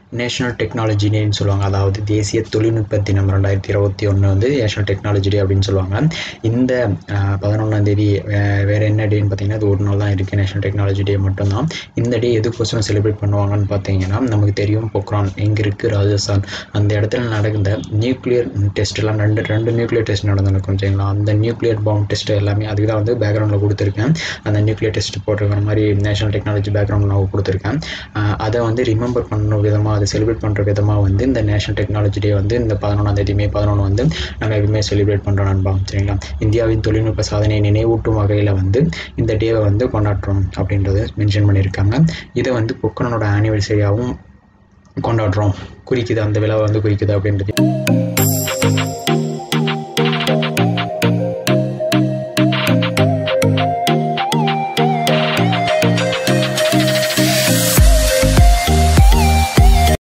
national technology டேன்னு சொல்லுவாங்க அதாவது தேசிய தொழில்நுட்ப தினம் ரெண்டாயிரத்தி இருபத்தி ஒன்று வந்து நேஷனல் டெக்னாலஜி டே அப்படின்னு சொல்லுவாங்க இந்த பதினொன்றாம் தேதி வே- வேற என்ன டேன்னு பார்த்தீங்கன்னா அது ஒரு நாள் தான் இருக்குது நேஷனல் டெக்னாலஜி டே மட்டும்தான் இந்த டே எதுக்கோசரம் செலிப்ரேட் பண்ணுவாங்கன்னு பார்த்தீங்கன்னா நமக்கு தெரியும் பொக்ரான் எங்கே இருக்குது ராஜஸ்தான் அந்த இடத்துல நடந்த நியூக்ளியர் டெஸ்ட்லாம் ரெண்டு ரெண்டு நியூக்ளியர் டெஸ்ட் நடந்திருக்கும் சரிங்களா அந்த நியூக்ளியர் பாம்பு டெஸ்ட் எல்லாமே அதுக்கு தான் வந்து பேக்ரவுண்டில் கொடுத்துருக்கேன் அந்த நியூக்ளியர் டெஸ்ட் போட்டிருக்கிற மாதிரி நேஷனல் டெக்னாலஜி பேக்ரவுண்ட் நான் கொடுத்துருக்கேன் ஆஹ் அதை வந்து ரிமெம்பர் பண்ண விதமாக அதை செலிப்ரேட் பண்ணுற விதமாக வந்து இந்த நேஷனல் டெக்னாலஜி டே வந்து இந்த பதினொன்றாம் தேதி மே பதினொன்று வந்து நம்ம எப்பவுமே செலிப்ரேட் பண்ணுறோம் நண்பா சரிங்களா இந்தியாவின் தொழில்நுட்ப சாதனையை நினைவூட்டும் வகையில் வந்து இந்த டேவை வந்து கொண்டாடுறோம் அப்படின்றத மென்ஷன் பண்ணியிருக்காங்க இதை வந்து பொக்கனோட ஆனிவர்சரியாகவும் கொண்டாடுறோம் குறிக்குது அந்த விழாவை வந்து குறிக்குது அப்படின்றது